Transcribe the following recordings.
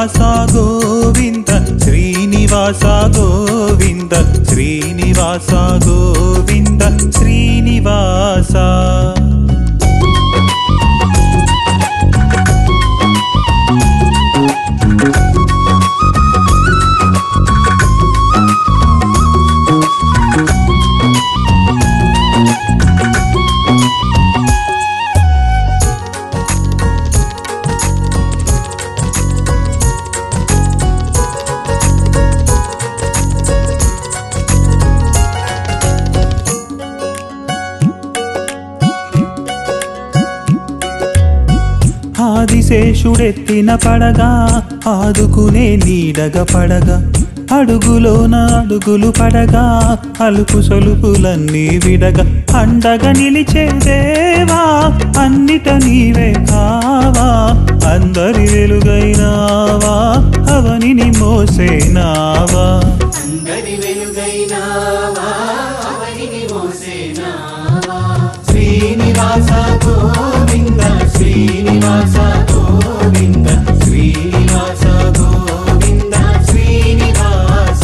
శ్రీనివాస గోవింద శ్రీనివాస గోవింద శ్రీనివాస గోవింద శ్రీనివాస ఆదిశేషుడెత్తిన పడగా ఆదుకునే నీడగ పడగా అడుగులోన అడుగులు పడగా అలుపు సొలుపులన్నీ విడగా అండగా నిలిచే దేవా అన్నిట నీవే కావా అందరి వెలుగైనావా అవనిని మోసేనావా అందరి వెలుగైనావా అవనిని మోసేనావా శ్రీనివాస గోవింద శ్రీనివాస గోవింద శ్రీనివాస గోవింద శ్రీనివాస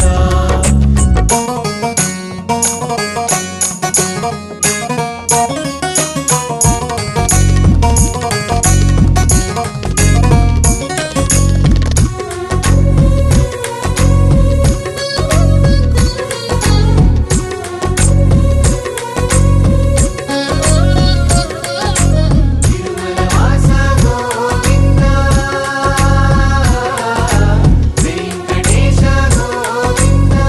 తిరుమలవాస గోవిందా వెంకటేశ గోవిందా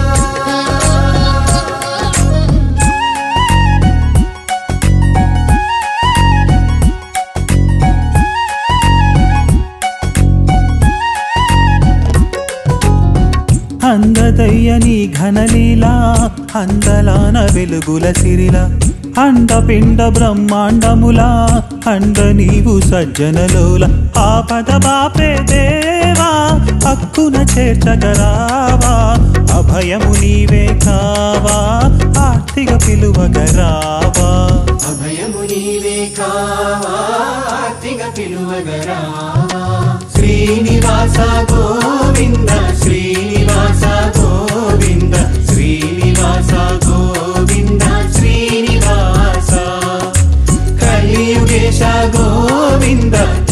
అందదయ్య నీ ఘనలీలా అందలాన వెలుగుల సిరిల అండపిండ బ్రహ్మాండములా అండ నీవు సజ్జనలోల ఆపద బాపే దేవా హక్కున చేర్చగరావా అభయము నీవే కావా ఆర్తిక పిలువగరావా అభయము నీవే కావా ఆర్తిగ పిలువగరావా శ్రీనివాస గోవింద శ్రీనివాస గోవింద శ్రీనివాస గోవింద శ్రీనివాస కలియుగేశ గోవింద